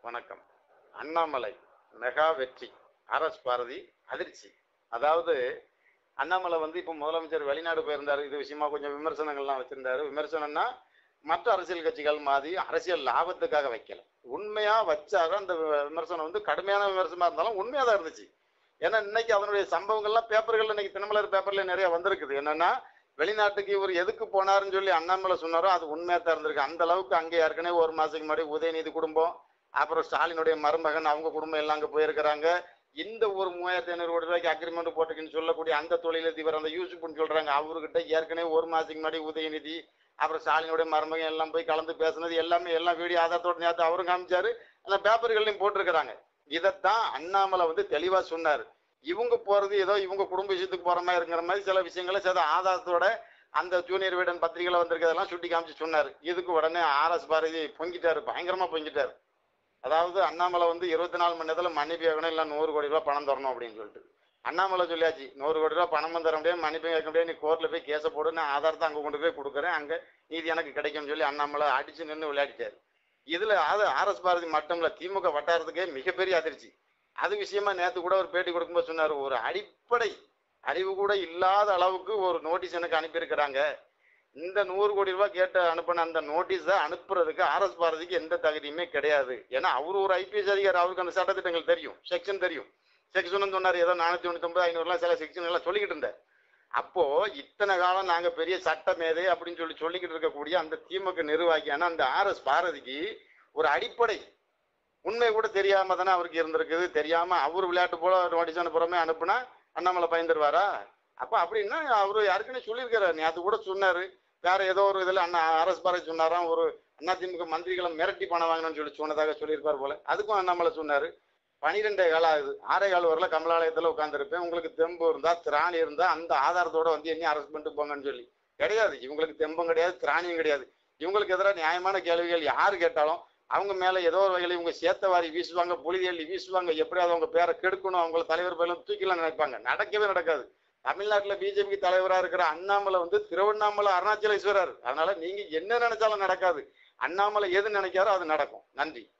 வணக்கம் அண்ணாமலை மெகா வெற்றி அரஸ் பாரதி அதிர்ச்சி அதாவது அண்ணாமலை வந்து இப்போ முதலமைச்சர் வெளிநாடு போயிருந்தாரு இது விஷயமா கொஞ்சம் விமர்சனங்கள்லாம் வச்சிருந்தாரு விமர்சனம்னா மற்ற அரசியல் கட்சிகள் மாதிரி அரசியல் லாபத்துக்காக வைக்கல உண்மையா வச்சாரு அந்த விமர்சனம் வந்து கடுமையான விமர்சனமா இருந்தாலும் உண்மையா தான் இருந்துச்சு ஏன்னா இன்னைக்கு அதனுடைய சம்பவங்கள்லாம் பேப்பர்கள் இன்னைக்கு தினமலர் பேப்பர்ல நிறைய வந்திருக்குது என்னன்னா வெளிநாட்டுக்கு இவர் எதுக்கு போனாருன்னு சொல்லி அண்ணாமலை சொன்னாரோ அது உண்மையா தான் இருந்திருக்கு அந்த அளவுக்கு அங்கே ஏற்கனவே ஒரு மாசத்துக்கு முன்னாடி உதயநிதி குடும்பம் அப்புறம் ஸ்டாலினுடைய மருமகன் அவங்க குடும்பம் எல்லாம் அங்கே போயிருக்கிறாங்க இந்த ஒரு மூவாயிரத்தி ஐநூறு கோடி ரூபாய்க்கு அக்ரிமெண்ட் போட்டுக்குன்னு சொல்லக்கூடிய அந்த தொழிலதிபர் அந்த யூசுப்னு சொல்றாங்க அவர்கிட்ட ஏற்கனவே ஒரு மாசத்துக்கு முன்னாடி உதயநிதி அப்புறம் ஸ்டாலினுடைய மருமகன் எல்லாம் போய் கலந்து பேசுனது எல்லாமே எல்லாம் வீடியோ ஆதாரத்தோட நேரத்தை அவரும் காமிச்சாரு அந்த பேப்பர்கள்லையும் போட்டிருக்கிறாங்க இதைத்தான் அண்ணாமலை வந்து தெளிவா சொன்னாரு இவங்க போறது ஏதோ இவங்க குடும்ப விஷயத்துக்கு போற மாதிரி இருக்கிற மாதிரி சில விஷயங்களை சில ஆதாரத்தோட அந்த ஜூனியர் வீடன் பத்திரிகையில வந்திருக்கிறதெல்லாம் சுட்டி காமிச்சு சொன்னாரு இதுக்கு உடனே ஆர்எஸ் பாரதி பொங்கிட்டாரு பயங்கரமா பொங்கிட்டாரு அதாவது அண்ணாமலை வந்து இருபத்தி நாலு மணி நேரத்தில் மன்னிப்பு கேட்கணும் இல்லை நூறு கோடி ரூபாய் பணம் தரணும் அப்படின்னு சொல்லிட்டு அண்ணாமலை சொல்லியாச்சு நூறு கோடி ரூபாய் பணமும் தர முடியாது மன்னிப்பு கேட்க முடியாது நீ கோர்ட்டில் போய் கேஸை போடு நான் ஆதாரத்தை அங்கே கொண்டு போய் கொடுக்குறேன் அங்கே நீதி எனக்கு கிடைக்கும்னு சொல்லி அண்ணாமலை அடிச்சு நின்று விளையாடிட்டாரு இதுல அது ஆர்எஸ் பாரதி மட்டும் இல்ல திமுக வட்டாரத்துக்கே மிகப்பெரிய அதிர்ச்சி அது விஷயமா நேத்து கூட ஒரு பேட்டி கொடுக்கும்போது சொன்னாரு ஒரு அடிப்படை அறிவு கூட இல்லாத அளவுக்கு ஒரு நோட்டீஸ் எனக்கு அனுப்பியிருக்கிறாங்க இந்த நூறு கோடி ரூபாய் கேட்டு அனுப்பின அந்த நோட்டீஸை அனுப்புறதுக்கு ஆர்எஸ் பாரதிக்கு எந்த தகுதியுமே கிடையாது ஏன்னா அவரு ஒரு ஐபிஎஸ் அதிகாரி அவருக்கு அந்த சட்டத்திட்டங்கள் தெரியும் செக்ஷன் தெரியும் செக்ஷன் சொன்னார் ஏதோ நானூத்தி தொண்ணூத்தி ஒன்பது ஐநூறுலாம் சில செக்ஷன் எல்லாம் சொல்லிக்கிட்டு இருந்தார் அப்போ இத்தனை காலம் நாங்க பெரிய சட்ட மேதை அப்படின்னு சொல்லி சொல்லிக்கிட்டு இருக்கக்கூடிய அந்த திமுக நிர்வாகியான அந்த ஆர்எஸ் பாரதிக்கு ஒரு அடிப்படை உண்மை கூட தெரியாம தானே அவருக்கு இருந்திருக்குது தெரியாம அவர் விளையாட்டு போல நோட்டீஸ் அனுப்புறமே அனுப்புனா அண்ணாமலை பயந்துருவாரா அப்ப அப்படின்னா அவரு யாருக்குன்னு சொல்லியிருக்காரு நீ அது கூட சொன்னாரு வேற ஏதோ ஒரு இதுல அண்ணா அரசு பாரதி சொன்னாராம் ஒரு அதிமுக மந்திரிகளை மிரட்டி பணம் வாங்கணும்னு சொல்லி சொன்னதாக சொல்லியிருப்பார் போல அதுக்கும் அண்ணாமலை சொன்னாரு பனிரெண்டே காலம் ஆகுது ஆறே கால் வரல கமலாலயத்துல உட்காந்துருப்பேன் உங்களுக்கு தெம்பு இருந்தா திராணி இருந்தா அந்த ஆதாரத்தோட வந்து என்ன அரெஸ்ட் பண்ணிட்டு போங்கன்னு சொல்லி கிடையாது இவங்களுக்கு தெம்பும் கிடையாது திராணியும் கிடையாது இவங்களுக்கு எதிராக நியாயமான கேள்விகள் யாரு கேட்டாலும் அவங்க மேல ஏதோ ஒரு வகையில் இவங்க சேத்த வாரி வீசுவாங்க புலிதி அள்ளி வீசுவாங்க எப்படியாவது அவங்க பேரை கெடுக்கணும் அவங்கள தலைவர் பேரும் தூக்கிலாம் நினைப்பாங்க நடக்கவே நடக்காது தமிழ்நாட்டுல பிஜேபி தலைவரா இருக்கிற அண்ணாமலை வந்து திருவண்ணாமலை அருணாச்சலேஸ்வரர் அதனால நீங்க என்ன நினைச்சாலும் நடக்காது அண்ணாமலை எது நினைக்காரோ அது நடக்கும் நன்றி